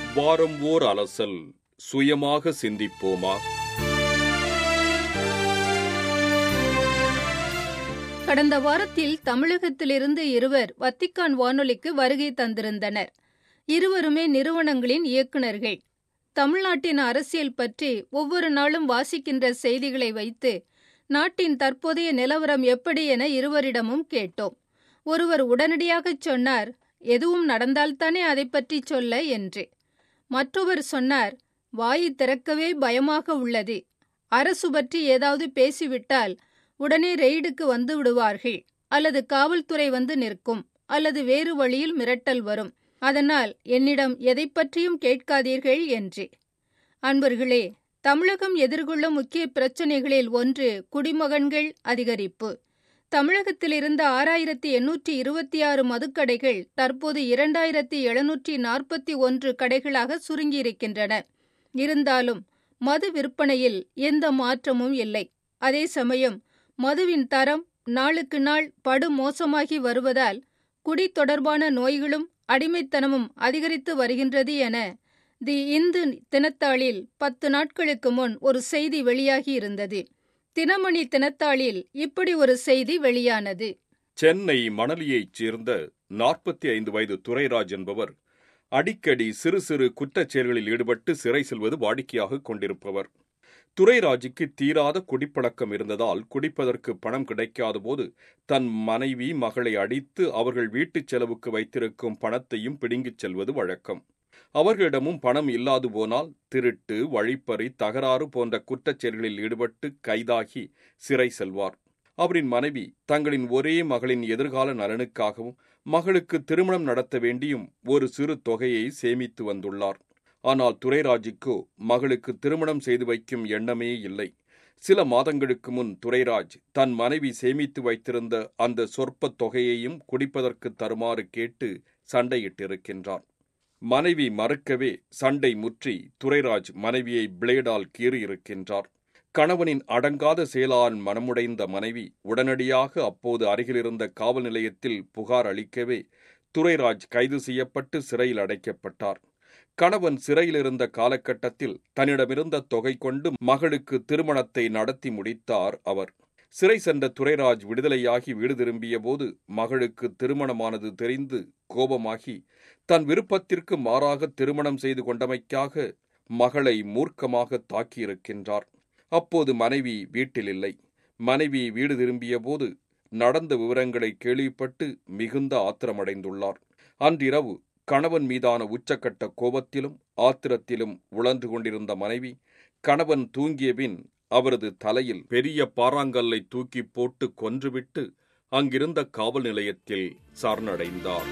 வாரம் ஓர் அலசல் சுயமாக சிந்திப்போமா கடந்த வாரத்தில் தமிழகத்திலிருந்து இருவர் வத்திக்கான் வானொலிக்கு வருகை தந்திருந்தனர் இருவருமே நிறுவனங்களின் இயக்குநர்கள் தமிழ்நாட்டின் அரசியல் பற்றி ஒவ்வொரு நாளும் வாசிக்கின்ற செய்திகளை வைத்து நாட்டின் தற்போதைய நிலவரம் எப்படி என இருவரிடமும் கேட்டோம் ஒருவர் உடனடியாகச் சொன்னார் எதுவும் நடந்தால்தானே அதை பற்றி சொல்ல என்று மற்றொருவர் சொன்னார் வாயை திறக்கவே பயமாக உள்ளது அரசு பற்றி ஏதாவது பேசிவிட்டால் உடனே ரெய்டுக்கு வந்து விடுவார்கள் அல்லது காவல்துறை வந்து நிற்கும் அல்லது வேறு வழியில் மிரட்டல் வரும் அதனால் என்னிடம் எதை பற்றியும் கேட்காதீர்கள் என்று அன்பர்களே தமிழகம் எதிர்கொள்ளும் முக்கிய பிரச்சினைகளில் ஒன்று குடிமகன்கள் அதிகரிப்பு தமிழகத்தில் இருந்த ஆறாயிரத்தி எண்ணூற்றி இருபத்தி ஆறு மதுக்கடைகள் தற்போது இரண்டாயிரத்தி எழுநூற்றி நாற்பத்தி ஒன்று கடைகளாக சுருங்கியிருக்கின்றன இருந்தாலும் மது விற்பனையில் எந்த மாற்றமும் இல்லை அதே சமயம் மதுவின் தரம் நாளுக்கு நாள் படு மோசமாகி வருவதால் குடி தொடர்பான நோய்களும் அடிமைத்தனமும் அதிகரித்து வருகின்றது என தி இந்து தினத்தாளில் பத்து நாட்களுக்கு முன் ஒரு செய்தி வெளியாகி இருந்தது தினமணி தினத்தாளில் இப்படி ஒரு செய்தி வெளியானது சென்னை மணலியைச் சேர்ந்த நாற்பத்தி ஐந்து வயது துரைராஜ் என்பவர் அடிக்கடி சிறு சிறு குற்றச் செயல்களில் ஈடுபட்டு சிறை செல்வது வாடிக்கையாக கொண்டிருப்பவர் துரைராஜுக்கு தீராத குடிப்பழக்கம் இருந்ததால் குடிப்பதற்கு பணம் கிடைக்காத போது தன் மனைவி மகளை அடித்து அவர்கள் வீட்டுச் செலவுக்கு வைத்திருக்கும் பணத்தையும் பிடுங்கிச் செல்வது வழக்கம் அவர்களிடமும் பணம் இல்லாது போனால் திருட்டு வழிப்பறி தகராறு போன்ற குற்றச் செயல்களில் ஈடுபட்டு கைதாகி சிறை செல்வார் அவரின் மனைவி தங்களின் ஒரே மகளின் எதிர்கால நலனுக்காகவும் மகளுக்கு திருமணம் நடத்த வேண்டியும் ஒரு சிறு தொகையை சேமித்து வந்துள்ளார் ஆனால் துரைராஜுக்கோ மகளுக்கு திருமணம் செய்து வைக்கும் எண்ணமே இல்லை சில மாதங்களுக்கு முன் துரைராஜ் தன் மனைவி சேமித்து வைத்திருந்த அந்த சொற்ப தொகையையும் குடிப்பதற்கு தருமாறு கேட்டு சண்டையிட்டிருக்கின்றார் மனைவி மறுக்கவே சண்டை முற்றி துரைராஜ் மனைவியை பிளேடால் கீறியிருக்கின்றார் கணவனின் அடங்காத செயலால் மனமுடைந்த மனைவி உடனடியாக அப்போது அருகிலிருந்த காவல் நிலையத்தில் புகார் அளிக்கவே துரைராஜ் கைது செய்யப்பட்டு சிறையில் அடைக்கப்பட்டார் கணவன் சிறையில் இருந்த காலகட்டத்தில் தன்னிடமிருந்த தொகை கொண்டு மகளுக்கு திருமணத்தை நடத்தி முடித்தார் அவர் சிறை சென்ற துரைராஜ் விடுதலையாகி வீடு திரும்பிய போது மகளுக்கு திருமணமானது தெரிந்து கோபமாகி தன் விருப்பத்திற்கு மாறாக திருமணம் செய்து கொண்டமைக்காக மகளை மூர்க்கமாக தாக்கியிருக்கின்றார் அப்போது மனைவி வீட்டில் இல்லை மனைவி வீடு திரும்பிய போது நடந்த விவரங்களை கேள்விப்பட்டு மிகுந்த ஆத்திரமடைந்துள்ளார் அன்றிரவு கணவன் மீதான உச்சக்கட்ட கோபத்திலும் ஆத்திரத்திலும் உழன்று கொண்டிருந்த மனைவி கணவன் தூங்கிய பின் அவரது தலையில் பெரிய பாறாங்கல்லை தூக்கி போட்டு கொன்றுவிட்டு அங்கிருந்த காவல் நிலையத்தில் சரணடைந்தார்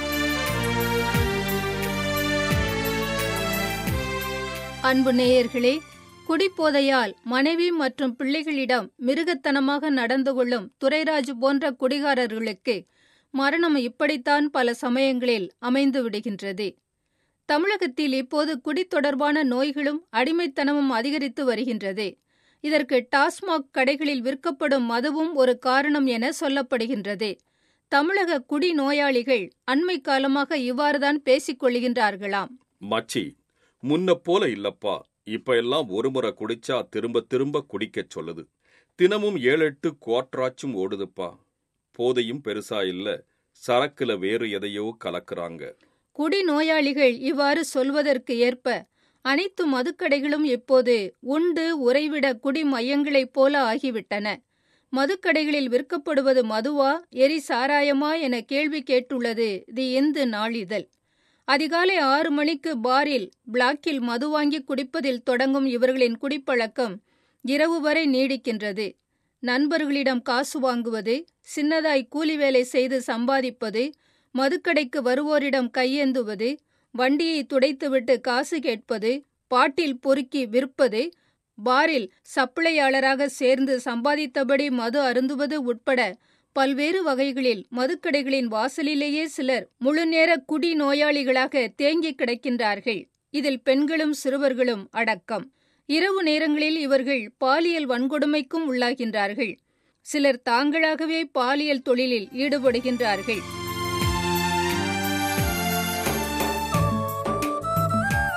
அன்பு நேயர்களே குடிப்போதையால் மனைவி மற்றும் பிள்ளைகளிடம் மிருகத்தனமாக நடந்து கொள்ளும் துரைராஜ் போன்ற குடிகாரர்களுக்கு மரணம் இப்படித்தான் பல சமயங்களில் அமைந்து விடுகின்றது தமிழகத்தில் இப்போது குடி தொடர்பான நோய்களும் அடிமைத்தனமும் அதிகரித்து வருகின்றது இதற்கு டாஸ்மாக் கடைகளில் விற்கப்படும் மதுவும் ஒரு காரணம் என சொல்லப்படுகின்றது தமிழக குடி நோயாளிகள் அண்மை காலமாக இவ்வாறுதான் பேசிக் கொள்கின்றார்களாம் மச்சி முன்ன போல இல்லப்பா இப்ப எல்லாம் ஒரு முறை குடிச்சா திரும்ப திரும்ப குடிக்கச் சொல்லுது தினமும் ஏழு எட்டு குவாட்ராச்சும் ஓடுதுப்பா போதையும் பெருசா இல்ல சரக்குல வேறு எதையோ கலக்குறாங்க குடி நோயாளிகள் இவ்வாறு சொல்வதற்கு ஏற்ப அனைத்து மதுக்கடைகளும் இப்போது உண்டு உறைவிட குடி மையங்களைப் போல ஆகிவிட்டன மதுக்கடைகளில் விற்கப்படுவது மதுவா எரி சாராயமா என கேள்வி கேட்டுள்ளது தி இந்து நாளிதழ் அதிகாலை ஆறு மணிக்கு பாரில் பிளாக்கில் மது வாங்கி குடிப்பதில் தொடங்கும் இவர்களின் குடிப்பழக்கம் இரவு வரை நீடிக்கின்றது நண்பர்களிடம் காசு வாங்குவது சின்னதாய் கூலி வேலை செய்து சம்பாதிப்பது மதுக்கடைக்கு வருவோரிடம் கையேந்துவது வண்டியை துடைத்துவிட்டு காசு கேட்பது பாட்டில் பொறுக்கி விற்பது பாரில் சப்ளையாளராக சேர்ந்து சம்பாதித்தபடி மது அருந்துவது உட்பட பல்வேறு வகைகளில் மதுக்கடைகளின் வாசலிலேயே சிலர் முழுநேர குடி நோயாளிகளாக தேங்கி கிடக்கின்றார்கள் இதில் பெண்களும் சிறுவர்களும் அடக்கம் இரவு நேரங்களில் இவர்கள் பாலியல் வன்கொடுமைக்கும் உள்ளாகின்றார்கள் சிலர் தாங்களாகவே பாலியல் தொழிலில் ஈடுபடுகின்றார்கள்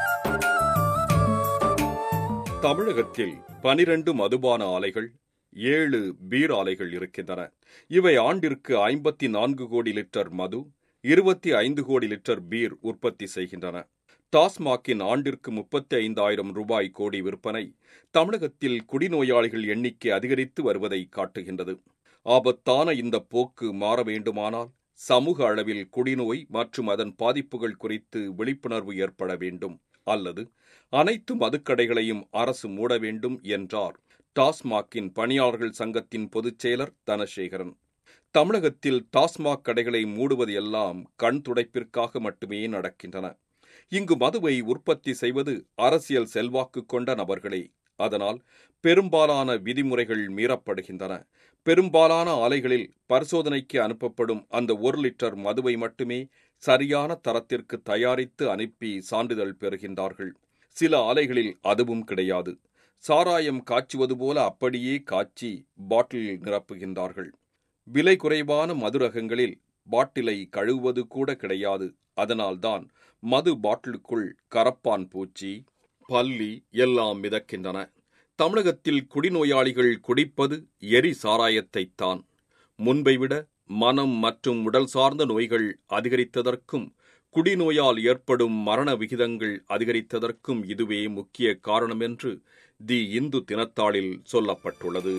தமிழகத்தில் பனிரண்டு மதுபான ஆலைகள் ஏழு பீர் ஆலைகள் இருக்கின்றன இவை ஆண்டிற்கு ஐம்பத்தி நான்கு கோடி லிட்டர் மது இருபத்தி ஐந்து கோடி லிட்டர் பீர் உற்பத்தி செய்கின்றன டாஸ்மாகின் ஆண்டிற்கு முப்பத்தி ஐந்தாயிரம் ரூபாய் கோடி விற்பனை தமிழகத்தில் குடிநோயாளிகள் எண்ணிக்கை அதிகரித்து வருவதை காட்டுகின்றது ஆபத்தான இந்த போக்கு மாற வேண்டுமானால் சமூக அளவில் குடிநோய் மற்றும் அதன் பாதிப்புகள் குறித்து விழிப்புணர்வு ஏற்பட வேண்டும் அல்லது அனைத்து மதுக்கடைகளையும் அரசு மூட வேண்டும் என்றார் டாஸ்மாகின் பணியாளர்கள் சங்கத்தின் பொதுச் செயலர் தனசேகரன் தமிழகத்தில் டாஸ்மாக் கடைகளை மூடுவது எல்லாம் கண் துடைப்பிற்காக மட்டுமே நடக்கின்றன இங்கு மதுவை உற்பத்தி செய்வது அரசியல் செல்வாக்கு கொண்ட நபர்களே அதனால் பெரும்பாலான விதிமுறைகள் மீறப்படுகின்றன பெரும்பாலான ஆலைகளில் பரிசோதனைக்கு அனுப்பப்படும் அந்த ஒரு லிட்டர் மதுவை மட்டுமே சரியான தரத்திற்கு தயாரித்து அனுப்பி சான்றிதழ் பெறுகின்றார்கள் சில ஆலைகளில் அதுவும் கிடையாது சாராயம் காய்ச்சுவது போல அப்படியே காய்ச்சி பாட்டிலில் நிரப்புகின்றார்கள் விலை குறைவான மது ரகங்களில் பாட்டிலை கழுவுவது கூட கிடையாது அதனால்தான் மது பாட்டிலுக்குள் கரப்பான் பூச்சி பல்லி எல்லாம் மிதக்கின்றன தமிழகத்தில் குடிநோயாளிகள் குடிப்பது எரி சாராயத்தைத்தான் முன்பை விட மனம் மற்றும் உடல் சார்ந்த நோய்கள் அதிகரித்ததற்கும் குடிநோயால் ஏற்படும் மரண விகிதங்கள் அதிகரித்ததற்கும் இதுவே முக்கிய காரணம் என்று தி இந்து தினத்தாளில் சொல்லப்பட்டுள்ளது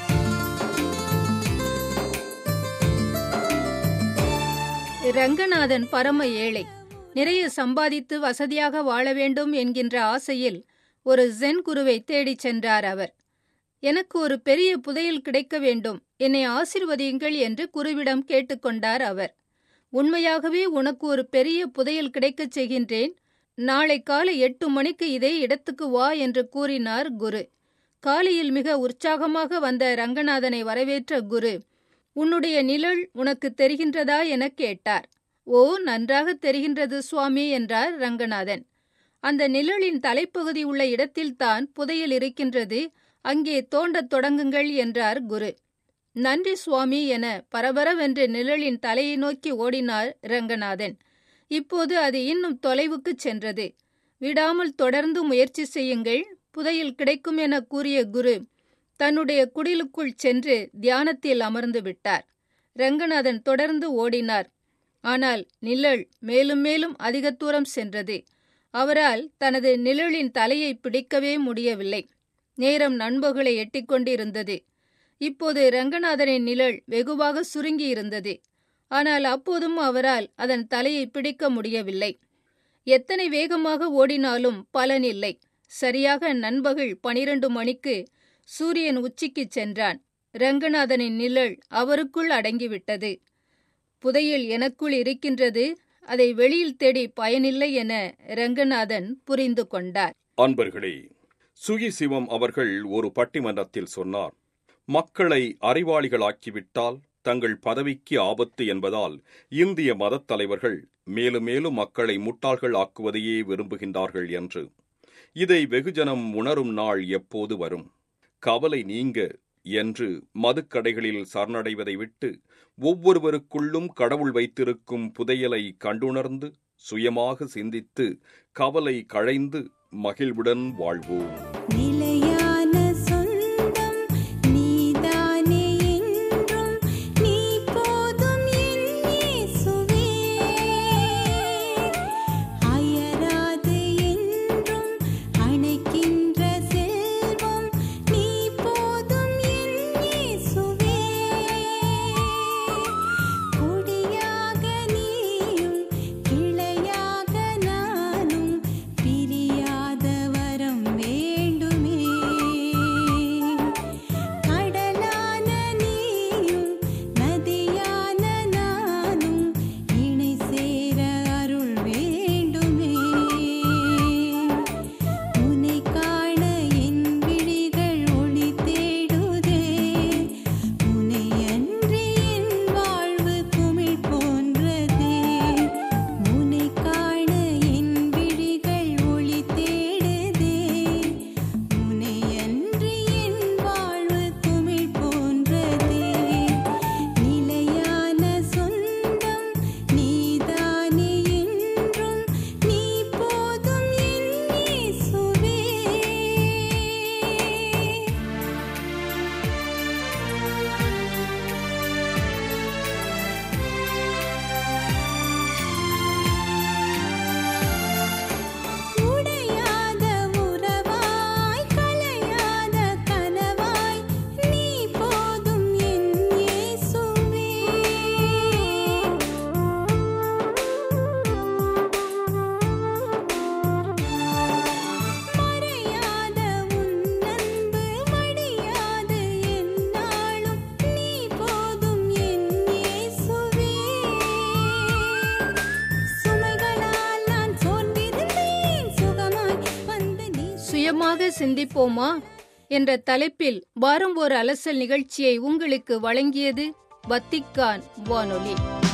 ரங்கநாதன் பரம ஏழை நிறைய சம்பாதித்து வசதியாக வாழ வேண்டும் என்கின்ற ஆசையில் ஒரு ஜென் குருவை தேடிச் சென்றார் அவர் எனக்கு ஒரு பெரிய புதையல் கிடைக்க வேண்டும் என்னை ஆசிர்வதியுங்கள் என்று குருவிடம் கேட்டுக்கொண்டார் அவர் உண்மையாகவே உனக்கு ஒரு பெரிய புதையல் கிடைக்கச் செய்கின்றேன் நாளை காலை எட்டு மணிக்கு இதே இடத்துக்கு வா என்று கூறினார் குரு காலையில் மிக உற்சாகமாக வந்த ரங்கநாதனை வரவேற்ற குரு உன்னுடைய நிழல் உனக்கு தெரிகின்றதா எனக் கேட்டார் ஓ நன்றாக தெரிகின்றது சுவாமி என்றார் ரங்கநாதன் அந்த நிழலின் தலைப்பகுதி உள்ள இடத்தில்தான் புதையல் இருக்கின்றது அங்கே தோண்டத் தொடங்குங்கள் என்றார் குரு நன்றி சுவாமி என பரபரவென்று நிழலின் தலையை நோக்கி ஓடினார் ரங்கநாதன் இப்போது அது இன்னும் தொலைவுக்குச் சென்றது விடாமல் தொடர்ந்து முயற்சி செய்யுங்கள் புதையல் கிடைக்கும் என கூறிய குரு தன்னுடைய குடிலுக்குள் சென்று தியானத்தில் அமர்ந்து விட்டார் ரங்கநாதன் தொடர்ந்து ஓடினார் ஆனால் நிழல் மேலும் மேலும் அதிக தூரம் சென்றது அவரால் தனது நிழலின் தலையை பிடிக்கவே முடியவில்லை நேரம் நண்பர்களை எட்டிக்கொண்டிருந்தது இப்போது ரங்கநாதனின் நிழல் வெகுவாக சுருங்கி இருந்தது ஆனால் அப்போதும் அவரால் அதன் தலையை பிடிக்க முடியவில்லை எத்தனை வேகமாக ஓடினாலும் பலனில்லை சரியாக நண்பகல் பனிரண்டு மணிக்கு சூரியன் உச்சிக்குச் சென்றான் ரங்கநாதனின் நிழல் அவருக்குள் அடங்கிவிட்டது புதையல் எனக்குள் இருக்கின்றது அதை வெளியில் தேடி பயனில்லை என ரங்கநாதன் புரிந்து கொண்டார் அன்பர்களே சுகி சிவம் அவர்கள் ஒரு பட்டிமன்றத்தில் சொன்னார் மக்களை அறிவாளிகளாக்கிவிட்டால் தங்கள் பதவிக்கு ஆபத்து என்பதால் இந்திய மதத் தலைவர்கள் மேலும் மேலும் மக்களை முட்டாள்கள் ஆக்குவதையே விரும்புகின்றார்கள் என்று இதை வெகுஜனம் உணரும் நாள் எப்போது வரும் கவலை நீங்க என்று மதுக்கடைகளில் சரணடைவதை விட்டு ஒவ்வொருவருக்குள்ளும் கடவுள் வைத்திருக்கும் புதையலை கண்டுணர்ந்து சுயமாக சிந்தித்து கவலை களைந்து மகிழ்வுடன் வாழ்வோம் நிலையான சொந்தம் நீதானே என்றும் நீ போதும் என் இயேசுவே அயராது என்றும் அணைக்கின்ற செல்வம் நீ போதும் என் இயேசுவே கொடியாக நீயும் கிளையாக நானும் பிரியாத வரம் வேண்டுமே ஆழமாக சிந்திப்போமா என்ற தலைப்பில் வாரம் ஒரு அலசல் நிகழ்ச்சியை உங்களுக்கு வழங்கியது வத்திக்கான் வானொலி